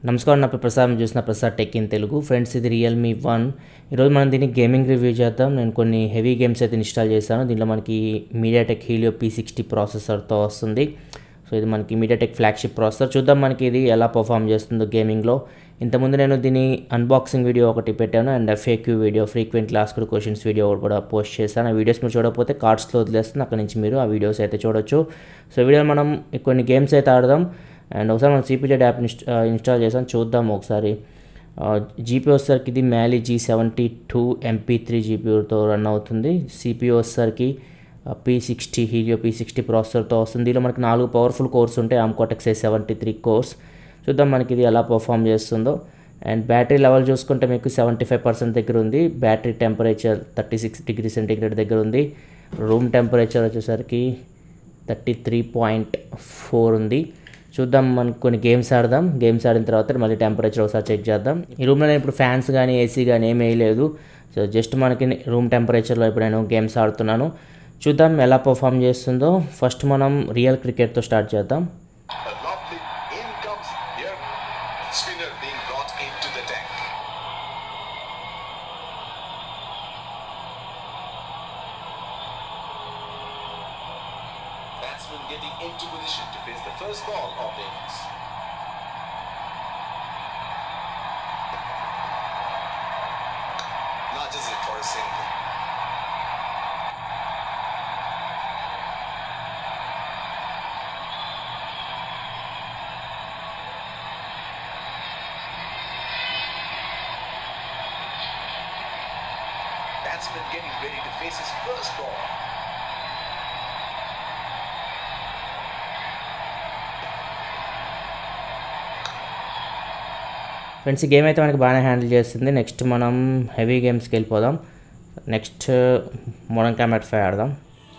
నమస్కారం నా పేరు ప్రసాద్ మీరు చూసిన Prasad tech in Telugu friends ఇది రియల్మీ వన్ ఈరోజు మనం దీన్ని గేమింగ్ రివ్యూ చేద్దాం నేను కొన్ని హెవీ గేమ్స్ అయితే ఇన్స్టాల్ చేశాను దీంట్లో మనకి మీడియాటెక్ హీలియో పీ సిక్స్టీ ప్రాసెసర్తో వస్తుంది సో ఇది మనకి మీడియాటెక్ ఫ్లాగ్షిప్ ప్రాసెసర్ చూద్దాం మనకి ఇది ఎలా పర్ఫామ్ చేస్తుందో గేమింగ్లో ఇంతకుముందు నేను దీని అన్బాక్సింగ్ వీడియో ఒకటి పెట్టాను and FAQ video frequent asked questions video కూడా పోస్ట్ చేశాను ఆ వీడియోస్ మీరు చూడకపోతే కార్డ్స్లో వదిలేస్తుంది అక్కడ నుంచి మీరు ఆ వీడియోస్ అయితే చూడొచ్చు సో వీడియోలో మనం కొన్ని గేమ్స్ అయితే ఆడదాం అండ్ ఒకసారి మనం సిపిజెడ్ యాప్ ఇన్స్టా ఇన్స్టాల్ చేసాం చూద్దాం ఒకసారి జీపీ వచ్చేసరికి ఇది Mali G seventy two MP three జీపీతో రన్ అవుతుంది సిపియూ వచ్చేసరికి P sixty Helio P sixty ప్రాసెసర్తో వస్తుంది దీనిలో మనకి నాలుగు పవర్ఫుల్ కోర్స్ ఉంటాయి ARM Cortex A seventy three cores చూద్దాం మనకి ఇది ఎలా పర్ఫామ్ చేస్తుందో అండ్ బ్యాటరీ లెవెల్ చూసుకుంటే మీకు సెవెంటీ ఫైవ్ పర్సెంట్ దగ్గర ఉంది battery temperature thirty six degree centigrade దగ్గర ఉంది రూమ్ టెంపరేచర్ వచ్చేసరికి థర్టీ త్రీ పాయింట్ ఫోర్ ఉంది చూద్దాం మనకు కొన్ని గేమ్స్ ఆడదాం గేమ్స్ ఆడిన తర్వాత మళ్ళీ టెంపరేచర్ ఒకసారి చెక్ చేద్దాం ఈ రూమ్లో నేను ఇప్పుడు ఫ్యాన్స్ కానీ ఏసీ కానీ ఏమీ వేయలేదు సో జస్ట్ మనకి రూమ్ టెంపరేచర్లో ఇప్పుడు నేను గేమ్స్ ఆడుతున్నాను చూద్దాం ఎలా పర్ఫామ్ చేస్తుందో ఫస్ట్ మనం రియల్ క్రికెట్తో స్టార్ట్ చేద్దాం A lovely in comes here. Spinner being brought into the deck. Batsman getting into position to face the first ball of the innings. Nudges it for a single. Batsman getting ready to face his first ball. Friends ఈ game అయితే మనకి బాగానే handle చేస్తుంది next మనం heavy గేమ్స్కి వెళ్ళిపోదాం next modern combat five ఆడదాం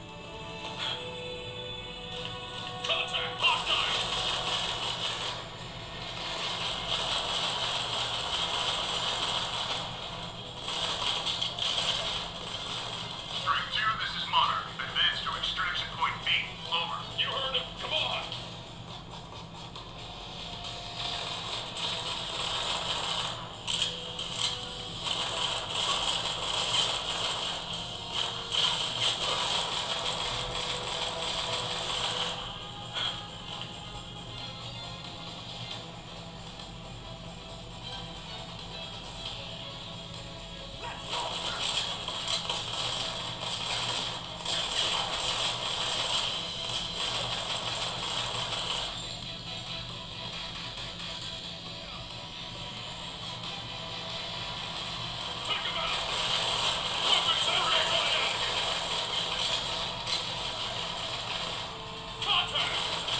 Strike two, this is Monarch. Advance to extraction point B. Over. You heard him. Come on. Contact.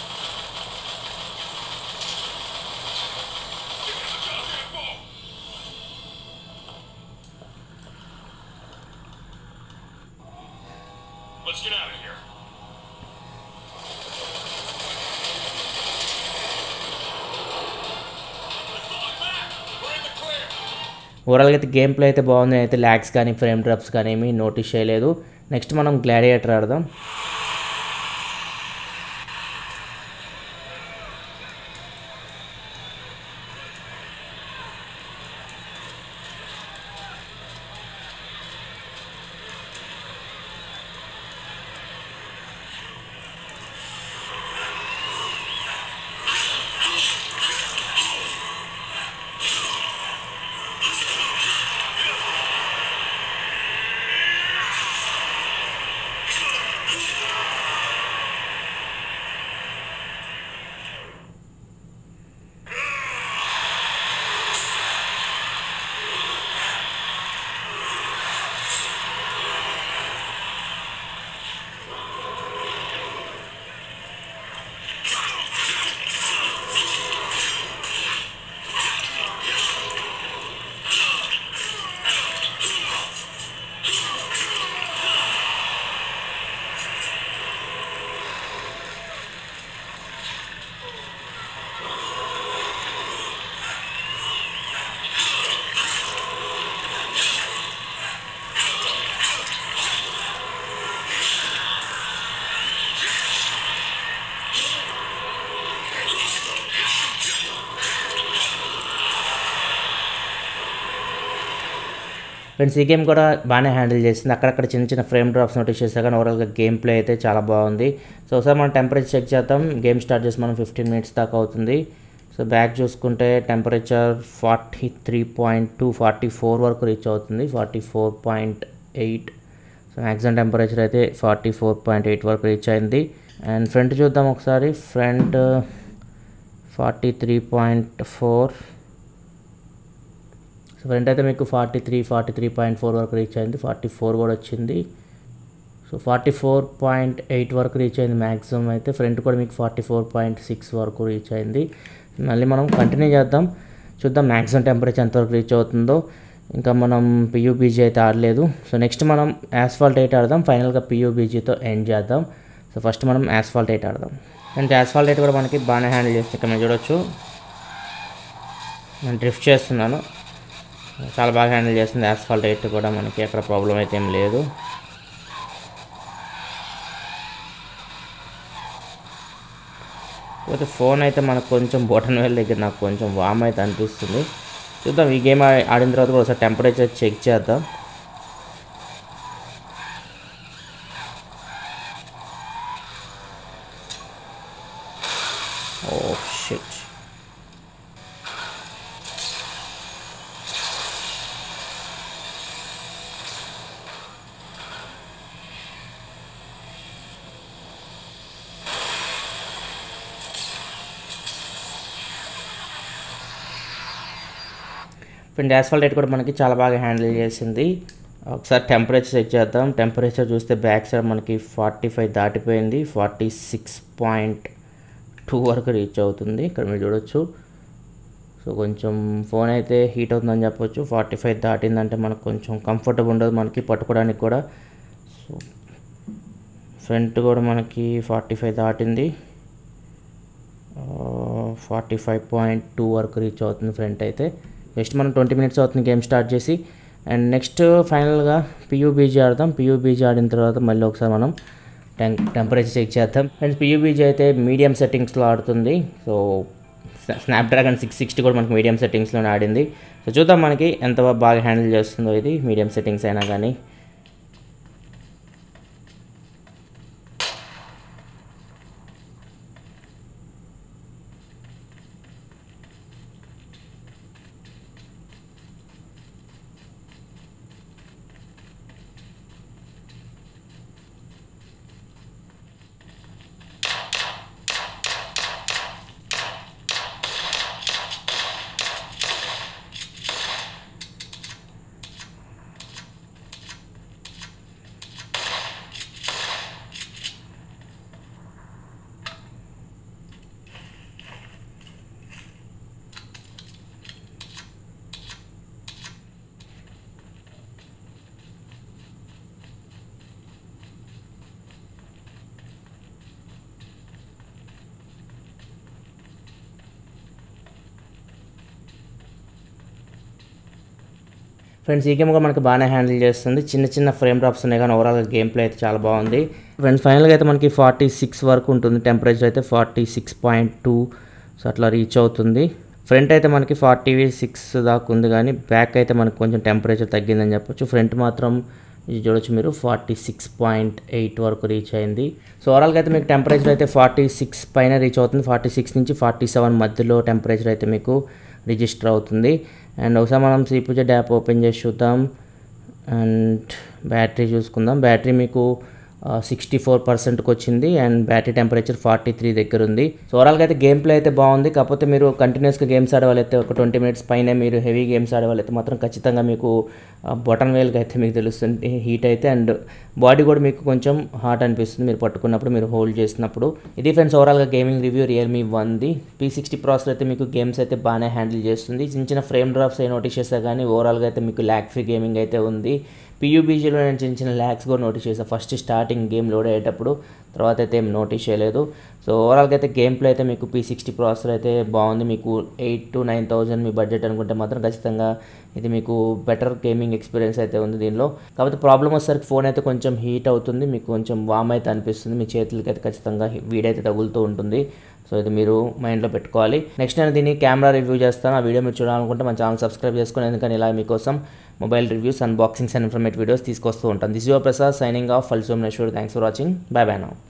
Get in the goddamn ball. Let's get out of here. Let's fall back. We're in the clear. ఓవరాల్గా అయితే game play అయితే బాగుంది అయితే lags కానీ frame drops కానీ ఏమీ notice చేయలేదు next మనం గ్లాడియేటర్ ఆడదాం ఫ్రెండ్స్ ఈ గేమ్ కూడా బాగానే హ్యాండిల్ చేసింది అక్కడక్కడ చిన్న చిన్న ఫ్రేమ్ డ్రాప్స్ నోటీస్ చేసా కానీ ఓవరాల్గా గేమ్ ప్లే అయితే చాలా బాగుంది సో ఒకసారి మనం టెంపరేచర్ చెక్ చేద్దాం గేమ్ స్టార్ట్ చేసి మనం ఫిఫ్టీన్ మినిట్స్ దాకా అవుతుంది సో బ్యాక్ చూసుకుంటే temperature forty three point two forty four వరకు రీచ్ అవుతుంది forty four point eight so maximum temperature అయితే ఫార్టీ ఫోర్ పాయింట్ ఎయిట్ వరకు రీచ్ అయింది అండ్ ఫ్రంట్ చూద్దాం ఒకసారి front forty three point four so front అయితే మీకు forty three forty three point four వరకు రీచ్ అయింది ఫార్టీ ఫోర్ కూడా వచ్చింది so forty four point eight వరకు రీచ్ అయింది మ్యాక్సిమం అయితే ఫ్రంట్ కూడా మీకు ఫార్టీ ఫోర్ పాయింట్ సిక్స్ వరకు రీచ్ అయింది మళ్ళీ మనం కంటిన్యూ చేద్దాం చూద్దాం మ్యాక్సిమం టెంపరేచర్ ఎంతవరకు రీచ్ అవుతుందో ఇంకా మనం పియూబీజీ అయితే ఆడలేదు సో నెక్స్ట్ మనం యాస్ఫాల్ట్ ఎయిట్ ఆడదాం ఫైనల్గా పియూబీజీతో ఎండ్ చేద్దాం సో ఫస్ట్ మనం యాస్ఫాల్ట్ ఎయిట్ ఆడదాం అండ్ యాస్ఫాల్ట్ ఎయిట్ కూడా మనకి బాగానే హ్యాండిల్ చేస్తుంది ఇక్కడ మీరు చూడొచ్చు నేను డ్రిఫ్ట్ చేస్తున్నాను చాలా బాగా హ్యాండిల్ చేస్తుంది యాస్ఫాల్ట్ ఎయిట్ కూడా మనకి అక్కడ ప్రాబ్లం అయితే ఏం లేదు కాకపోతే ఫోన్ అయితే మనకు కొంచెం బొటన్ వేల్ దగ్గర నాకు కొంచెం వామ్ అయితే అనిపిస్తుంది చూద్దాం ఈ గేమ్ ఆ- ఆడిన తర్వాత కూడా ఒకసారి టెంపరేచర్ చెక్ చేద్దాం ఓ షిట్ ఇప్పుడు యాస్ఫాల్ట్ రేట్ కూడా మనకి చాలా బాగా హ్యాండిల్ చేసింది ఒకసారి టెంపరేచర్ చెక్ చేద్దాం టెంపరేచర్ చూస్తే బ్యాక్ సైడ్ మనకి ఫార్టీ ఫైవ్ దాటిపోయింది ఫార్టీ సిక్స్ పాయింట్ టూ వరకు రీచ్ అవుతుంది ఇక్కడ మీరు చూడొచ్చు సో కొంచెం ఫోన్ అయితే హీట్ అవుతుందని చెప్పొచ్చు ఫార్టీ ఫైవ్ దాటిందంటే మనకు కొంచెం కంఫర్టబుల్ ఉండదు మనకి పట్టుకోవడానికి కూడా సో ఫ్రంట్ కూడా మనకి ఫార్టీ ఫైవ్ దాటింది ఫార్టీ ఫైవ్ పాయింట్ టూ వరకు రీచ్ అవుతుంది ఫ్రంట్ అయితే నెక్స్ట్ మనం ట్వంటీ మినిట్స్ అవుతుంది గేమ్ స్టార్ట్ చేసి అండ్ నెక్స్ట్ ఫైనల్గా పియూబీజీ ఆడదాం పియూబీజీ ఆడిన తర్వాత మళ్ళీ ఒకసారి మనం టెం టెంపరేచర్ చెక్ చేద్దాం అండ్ పియూబీజీ అయితే మీడియం సెట్టింగ్స్లో ఆడుతుంది సో స్నాప్డ్రాగన్ సిక్స్ సిక్స్టీ కూడా మనకి మీడియం సెట్టింగ్స్లోనే ఆడింది సో చూద్దాం మనకి ఎంత బాగా హ్యాండిల్ చేస్తుందో ఇది మీడియం సెట్టింగ్స్ అయినా కానీ ఫ్రెండ్స్ ఈ గేమ్ కూడా మనకి బాగానే హ్యాండిల్ చేస్తుంది చిన్న చిన్న ఫ్రేమ్ డ్రాప్స్ ఉన్నాయి కానీ ఓవరాల్గా గేమ్ ప్లే అయితే చాలా బాగుంది ఫ్రెండ్స్ ఫైనల్గా అయితే మనకి ఫార్టీ సిక్స్ వరకు ఉంటుంది టెంపరేచర్ అయితే forty six point two so అట్లా రీచ్ అవుతుంది ఫ్రంట్ అయితే మనకి ఫార్టీ సిక్స్ దాకా ఉంది కానీ బ్యాక్ అయితే మనకి కొంచెం టెంపరేచర్ తగ్గిందని చెప్పొచ్చు ఫ్రంట్ మాత్రం ఇది చూడొచ్చు మీరు ఫార్టీ సిక్స్ పాయింట్ ఎయిట్ వరకు రీచ్ అయింది సో ఓవరాల్గా అయితే మీకు టెంపరేచర్ అయితే ఫార్టీ సిక్స్ పైన రీచ్ అవుతుంది ఫార్టీ సిక్స్ నుంచి ఫార్టీ సెవెన్ మధ్యలో టెంపరేచర్ అయితే మీకు రిజిస్టర్ అవుతుంది అండ్ ఒకసారి మనం సిపిజెడ్ యాప్ ఓపెన్ చేసి చూద్దాం అండ్ బ్యాటరీ చూసుకుందాం బ్యాటరీ మీకు సిక్స్టీ ఫోర్ పర్సెంట్కి వచ్చింది and battery temperature forty three దగ్గర ఉంది సో ఓవరాల్గా అయితే గేమ్ ప్లే అయితే బాగుంది కాకపోతే మీరు కంటిన్యూస్గా గేమ్స్ ఆడేవాళ్ళైతే ఒక ట్వంటీ మినిట్స్ పైన మీరు హెవీ గేమ్స్ ఆడేవాళ్ళైతే మాత్రం ఖచ్చితంగా మీకు బొటన్ వేల్కి అయితే మీకు తెలుస్తుంది హీట్ అయితే అండ్ బాడీ కూడా మీకు కొంచెం హాట్ అనిపిస్తుంది మీరు పట్టుకున్నప్పుడు మీరు హోల్డ్ చేసినప్పుడు ఇది ఫ్రెండ్స్ ఓవరాల్గా గేమింగ్ రివ్యూ రియల్మీ వన్ది పీ సిక్స్టీ ప్రాసెసర్ అయితే మీకు గేమ్స్ అయితే బాగానే హ్యాండిల్ చేస్తుంది చిన్న చిన్న ఫ్రేమ్ డ్రాప్స్ ఏ నోటీస్ చేస్తా కానీ ఓవరాల్గా అయితే మీకు ల్యాక్ ఫ్రీ గేమింగ్ అయితే ఉంది పియూబీజీలో నేను చిన్న చిన్న ల్యాక్స్ కూడా నోటీస్ చేశాను ఫస్ట్ స్టార్టింగ్ గేమ్ లోడ్ అయ్యేటప్పుడు తర్వాత అయితే ఏం నోటీస్ చేయలేదు సో ఓవరాల్గా అయితే గేమ్ ప్లే అయితే మీకు పీ సిక్స్టీ ప్రాసెసర్ అయితే బాగుంది మీకు ఎయిట్ టు నైన్ థౌజండ్ మీ బడ్జెట్ అనుకుంటే మాత్రం ఖచ్చితంగా ఇది మీకు బెటర్ గేమింగ్ ఎక్స్పీరియన్స్ అయితే ఉంది దీనిలో కాకపోతే ప్రాబ్లమ్ వచ్చేసరికి ఫోన్ అయితే కొంచెం హీట్ అవుతుంది మీకు కొంచెం వామ్ అయితే అనిపిస్తుంది మీ చేతులకి అయితే ఖచ్చితంగా వేడైతే తగులుతూ ఉంటుంది సో ఇది మీరు మైండ్లో పెట్టుకోవాలి నెక్స్ట్ నేను దీన్ని కెమెరా రివ్యూ చేస్తాను ఆ వీడియో మీరు చూడాలనుకుంటే మన ఛానల్ సబ్స్క్రైబ్ చేసుకుని ఎందుకని ఇలా మీకోసం mobile reviews unboxings and informative videos తీసుకొస్తూ ఉంటాను this your Prasad signing off ఫల్సోమ్ నెష్యూర్ thanks for watching bye bye now